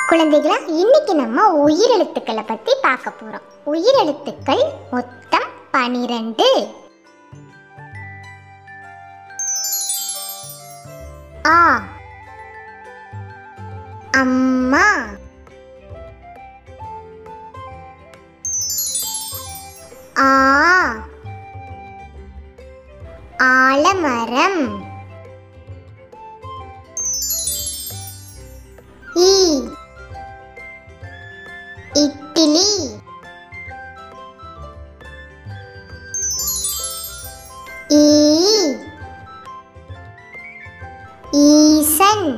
குழந்தைகளா இன்னைக்கு நம்ம உயிரெழுத்துக்களை பத்தி பார்க்க போறோம் உயிரெழுத்துக்கள் மொத்தம் பனிரெண்டு ஆ அம்மா ஆ ஆலமரம் ஈ இட்லி ஈ ஈசன்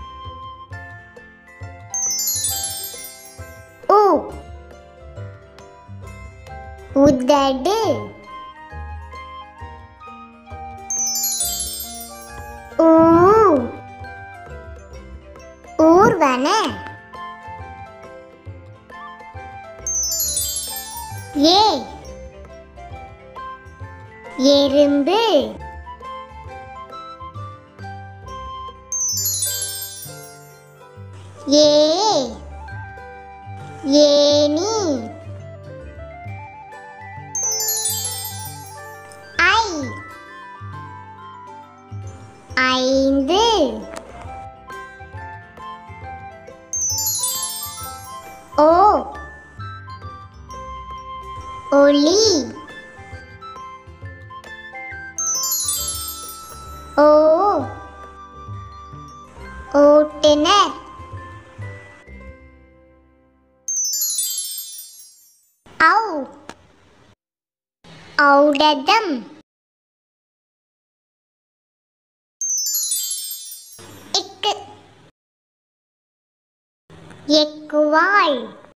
உ உதடு ஊ ஊர்வன ஏ எறும்பு ஏ ஏனி ஐ ஐந்து ஓ ஒளி ஓ ஓட்டுநர் ஔ ஔடதம் எக்கு எக்குவாள்